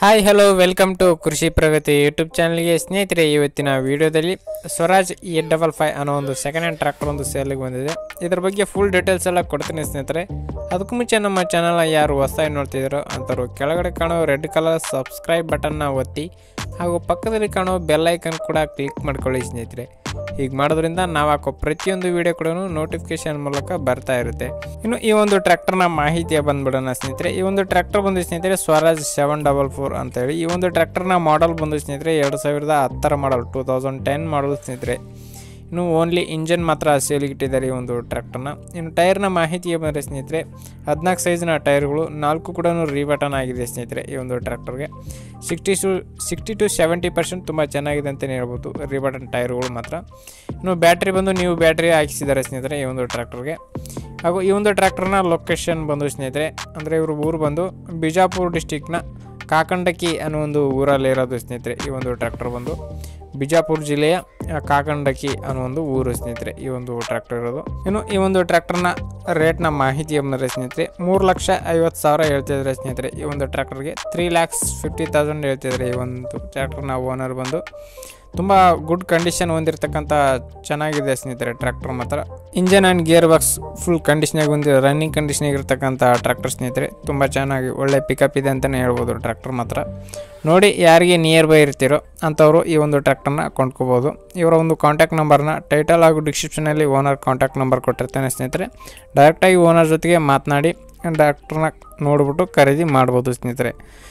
hi hello welcome to ಕೃಷಿ ಪ್ರಗತಿ YouTube ಚಾನಲ್ಗೆ ಸ್ನೇಹಿತರೆ ಇವತ್ತಿನ ವಿಡಿಯೋದಲ್ಲಿ ಸ್ವರಾಜ್ ಏಟ್ ಡಬಲ್ ಫೈವ್ ಅನ್ನೋ ಒಂದು ಸೆಕೆಂಡ್ ಹ್ಯಾಂಡ್ ಟ್ರ್ಯಾಕ್ಟರ್ ಒಂದು ಸೇಲಿಗೆ ಬಂದಿದೆ ಇದ್ರ ಬಗ್ಗೆ ಫುಲ್ ಡೀಟೇಲ್ಸ್ ಎಲ್ಲ ಕೊಡ್ತೀನಿ ಸ್ನೇಹಿತರೆ ಅದಕ್ಕೂ ಮುಂಚೆ ನಮ್ಮ ಚಾನಲ್ನ ಯಾರು ಹೊಸದಾಗಿ ನೋಡ್ತಿದ್ದಾರೋ ಅಂಥವ್ರು ಕೆಳಗಡೆ ಕಾಣೋ ರೆಡ್ ಕಲರ್ ಸಬ್ಸ್ಕ್ರೈಬ್ ಬಟನ್ನ ಒತ್ತಿ ಹಾಗೂ ಪಕ್ಕದಲ್ಲಿ ಕಾಣೋ ಬೆಲ್ ಐಕನ್ ಕೂಡ ಕ್ಲಿಕ್ ಮಾಡ್ಕೊಳ್ಳಿ ಸ್ನೇಹಿತರೆ ಹೀಗೆ ಮಾಡೋದ್ರಿಂದ ನಾವು ಹಾಕೋ ಪ್ರತಿಯೊಂದು ವಿಡಿಯೋ ಕೂಡ ನೋಟಿಫಿಕೇಶನ್ ಮೂಲಕ ಬರ್ತಾ ಇರುತ್ತೆ ಇನ್ನು ಈ ಒಂದು ಟ್ರ್ಯಾಕ್ಟರ್ನ ಮಾಹಿತಿಯ ಬಂದ್ಬಿಡೋಣ ಸ್ನೇಹಿತರೆ ಈ ಒಂದು ಟ್ರ್ಯಾಕ್ಟರ್ ಬಂದು ಸ್ನೇಹಿತರೆ ಸ್ವರಾಜ್ ಸೆವೆನ್ ಡಬಲ್ ಫೋರ್ ಅಂತೇಳಿ ಈ ಒಂದು ಟ್ರ್ಯಾಕ್ಟರ್ನ ಮಾಡಲ್ ಬಂದು ಸ್ನೇಹಿತರೆ ಎರಡು ಸಾವಿರದ ಹತ್ತರ model two thousand ten model ಸ್ನೇಹಿತರೆ ಇನ್ನು ಓನ್ಲಿ ಇಂಜನ್ ಮಾತ್ರ ಸೇಲಿಗೆ ಇಟ್ಟಿದ್ದಾರೆ ಈ ಒಂದು ಟ್ರ್ಯಾಕ್ಟರ್ನ ಇನ್ನು ಟೈರ್ನ ಮಾಹಿತಿಗೆ ಬಂದರೆ ಸ್ನೇಹಿತರೆ ಹದಿನಾಲ್ಕು ಸೈಜ್ನ ಟೈರ್ಗಳು ನಾಲ್ಕು ಕೂಡ ರೀಬಟನ್ ಆಗಿದೆ ಸ್ನೇಹಿತರೆ ಈ ಒಂದು ಟ್ರ್ಯಾಕ್ಟರ್ಗೆ sixty to sixty to seventy percent ತುಂಬ ಚೆನ್ನಾಗಿದೆ ಅಂತಲೇ ಹೇಳ್ಬೋದು ರೀಬಟನ್ ಟೈರ್ಗಳು ಮಾತ್ರ ಇನ್ನು ಬ್ಯಾಟ್ರಿ ಬಂದು ನೀವು ಬ್ಯಾಟ್ರಿ ಹಾಕಿಸಿದ್ದಾರೆ ಸ್ನೇಹಿತರೆ ಈ ಒಂದು ಟ್ರ್ಯಾಕ್ಟರ್ಗೆ ಹಾಗೂ ಈ ಒಂದು ಟ್ರ್ಯಾಕ್ಟರ್ನ ಲೊಕೇಶನ್ ಬಂದು ಸ್ನೇಹಿತರೆ ಅಂದರೆ ಇವರು ಊರು ಬಂದು ಬಿಜಾಪುರ ಡಿಸ್ಟಿಕ್ನ ಕಾಕಂಡಕಿ ಅನ್ನೋ ಒಂದು ಊರಲ್ಲಿ ಇರೋದು ಸ್ನೇಹಿತರೆ ಈ ಒಂದು ಟ್ರ್ಯಾಕ್ಟರ್ ಬಂದು ಬಿಜಾಪುರ ಜಿಲ್ಲೆಯ ಆ, ಕಾಕಂಡಕಿ ಅನ್ನೋ ಒಂದು ಊರು ಸ್ನೇಹಿತರೆ ಈ ಒಂದು ಟ್ರ್ಯಾಕ್ಟರ್ ಇರೋದು ಇನ್ನು ಈ ಒಂದು ಟ್ರ್ಯಾಕ್ಟರ್ನ ರೇಟ್ನ ಮಾಹಿತಿ ಬಂದರೆ ಸ್ನೇಹಿತರೆ ಮೂರು ಲಕ್ಷ ಐವತ್ತು ಸಾವಿರ ಹೇಳ್ತಿದ್ದಾರೆ ಸ್ನೇಹಿತರೆ ಈ ಒಂದು ಟ್ರ್ಯಾಕ್ಟರ್ಗೆ ತ್ರೀ ಲ್ಯಾಕ್ಸ್ ಫಿಫ್ಟಿ ತೌಸಂಡ್ ಹೇಳ್ತಿದ್ದಾರೆ ಈ ಒಂದು ಟ್ರ್ಯಾಕ್ಟರ್ನ ಓನರ್ ಬಂದು ತುಂಬ ಗುಡ್ ಕಂಡೀಷನ್ ಹೊಂದಿರತಕ್ಕಂಥ ಚೆನ್ನಾಗಿದೆ ಸ್ನೇಹಿತರೆ ಟ್ರ್ಯಾಕ್ಟರ್ ಮಾತ್ರ engine and gear box full ಕಂಡೀಷನಾಗಿ ಒಂದು ರನ್ನಿಂಗ್ ಕಂಡೀಷನಾಗಿ ಇರತಕ್ಕಂಥ ಟ್ರ್ಯಾಕ್ಟರ್ ಸ್ನೇಹಿತರೆ ತುಂಬ ಚೆನ್ನಾಗಿ ಒಳ್ಳೆ ಪಿಕಪ್ ಇದೆ ಅಂತಲೇ ಹೇಳ್ಬೋದು ಟ್ರ್ಯಾಕ್ಟರ್ ಮಾತ್ರ ನೋಡಿ ಯಾರಿಗೆ ನಿಯರ್ ಬೈ ಇರ್ತೀರೋ ಅಂಥವರು ಈ ಒಂದು ಟ್ರ್ಯಾಕ್ಟರ್ನ ಕೊಂಡ್ಕೋಬೋದು ಇವರ ಒಂದು ಕಾಂಟ್ಯಾಕ್ಟ್ ನಂಬರ್ನ ಟೈಟಲ್ ಹಾಗೂ ಡಿಸ್ಕ್ರಿಪ್ಷನಲ್ಲಿ ಓನರ್ ಕಾಂಟ್ಯಾಕ್ಟ್ ನಂಬರ್ ಕೊಟ್ಟಿರ್ತಾನೆ ಸ್ನೇಹಿತರೆ ಡೈರೆಕ್ಟಾಗಿ ಓನರ್ ಜೊತೆಗೆ ಮಾತನಾಡಿ ಟ್ರ್ಯಾಕ್ಟರ್ನ ನೋಡಿಬಿಟ್ಟು ಖರೀದಿ ಮಾಡ್ಬೋದು ಸ್ನೇಹಿತರೆ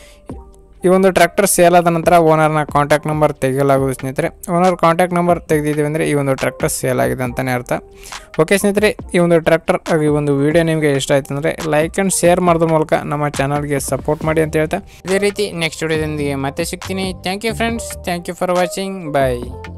ಈ ಒಂದು ಟ್ರ್ಯಾಕ್ಟರ್ ಸೇಲ್ ಆದ ನಂತರ ಓನರ್ನ ಕಾಂಟ್ಯಾಕ್ಟ್ ನಂಬರ್ ತೆಗೆಯಲಾಗುವುದು ಸ್ನೇಹಿತರೆ ಓನರ್ ಕಾಂಟ್ಯಾಕ್ಟ್ ನಂಬರ್ ತೆಗೆದಿದ್ದೀವಿ ಅಂದರೆ ಈ ಒಂದು ಟ್ರ್ಯಾಕ್ಟರ್ ಸೇಲ್ ಆಗಿದೆ ಅಂತಲೇ ಅರ್ಥ ಓಕೆ ಸ್ನೇಹಿತರೆ ಈ ಒಂದು ಟ್ರ್ಯಾಕ್ಟರ್ ಹಾಗೂ ಈ ಒಂದು ವಿಡಿಯೋ ನಿಮಗೆ ಇಷ್ಟ ಆಯ್ತು ಅಂದರೆ ಲೈಕ್ ಆ್ಯಂಡ್ ಶೇರ್ ಮಾಡೋದ್ರ ಮೂಲಕ ನಮ್ಮ ಚಾನಲ್ಗೆ ಸಪೋರ್ಟ್ ಮಾಡಿ ಅಂತ ಹೇಳ್ತಾ ಇದೇ ರೀತಿ ನೆಕ್ಸ್ಟ್ ವಿಡಿಯೋದೊಂದಿಗೆ ಮತ್ತೆ ಸಿಗ್ತೀನಿ thank you friends thank you for watching bye